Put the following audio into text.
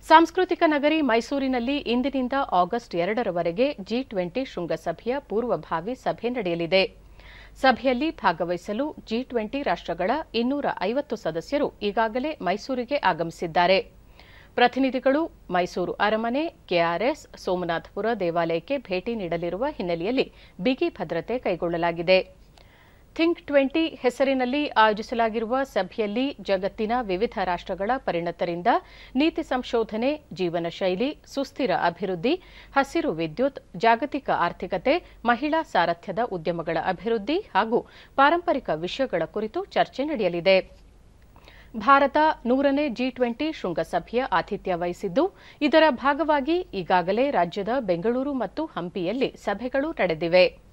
ಸಾಂಸ್ಕೃತಿಕ ನಗರಿ ಮೈಸೂರಿನಲ್ಲಿ ಇಂದಿನಿಂದ ಆಗಸ್ಟ್ ಎರಡರವರೆಗೆ ಜಿ ಟ್ವೆಂಟಿ ಶೃಂಗಸಭೆಯ ಪೂರ್ವಭಾವಿ ಸಭೆ ನಡೆಯಲಿದೆ ಸಭೆಯಲ್ಲಿ ಭಾಗವಹಿಸಲು ಜಿ ಟ್ವೆಂಟಿ ರಾಷ್ಟ್ರಗಳ ಇನ್ನೂರ ಐವತ್ತು ಸದಸ್ಯರು ಈಗಾಗಲೇ ಮೈಸೂರಿಗೆ ಆಗಮಿಸಿದ್ದಾರೆ ಪ್ರತಿನಿಧಿಗಳು ಮೈಸೂರು ಅರಮನೆ ಕೆಆರ್ಎಸ್ ಸೋಮನಾಥಪುರ ದೇವಾಲಯಕ್ಕೆ ಭೇಟಿ ನೀಡಲಿರುವ ಹಿನ್ನೆಲೆಯಲ್ಲಿ ಬಿಗಿ ಭದ್ರತೆ ಕೈಗೊಳ್ಳಲಾಗಿದೆ ಥಿಂಕ್ ಟ್ವೆಂಟಿ ಹೆಸರಿನಲ್ಲಿ ಆಯೋಜಿಸಲಾಗಿರುವ ಸಭೆಯಲ್ಲಿ ಜಗತ್ತಿನ ವಿವಿಧ ರಾಷ್ಟ್ರಗಳ ಪರಿಣತರಿಂದ ನೀತಿ ಸಂಶೋಧನೆ ಜೀವನ ಶೈಲಿ ಸುಸ್ಥಿರ ಅಭಿವೃದ್ಧಿ ಹಸಿರು ವಿದ್ಯುತ್ ಜಾಗತಿಕ ಆರ್ಥಿಕತೆ ಮಹಿಳಾ ಸಾರಥ್ಯದ ಉದ್ಯಮಗಳ ಅಭಿವೃದ್ಧಿ ಹಾಗೂ ಪಾರಂಪರಿಕ ವಿಷಯಗಳ ಕುರಿತು ಚರ್ಚೆ ನಡೆಯಲಿದೆ ಭಾರತ ನೂರನೇ ಜಿ ಟ್ವೆಂಟಿ ಶೃಂಗಸಭೆಯ ಆತಿಥ್ಯ ವಹಿಸಿದ್ದು ಇದರ ಭಾಗವಾಗಿ ಈಗಾಗಲೇ ರಾಜ್ಯದ ಬೆಂಗಳೂರು ಮತ್ತು ಹಂಪಿಯಲ್ಲಿ ಸಭೆಗಳು ನಡೆದಿವೆ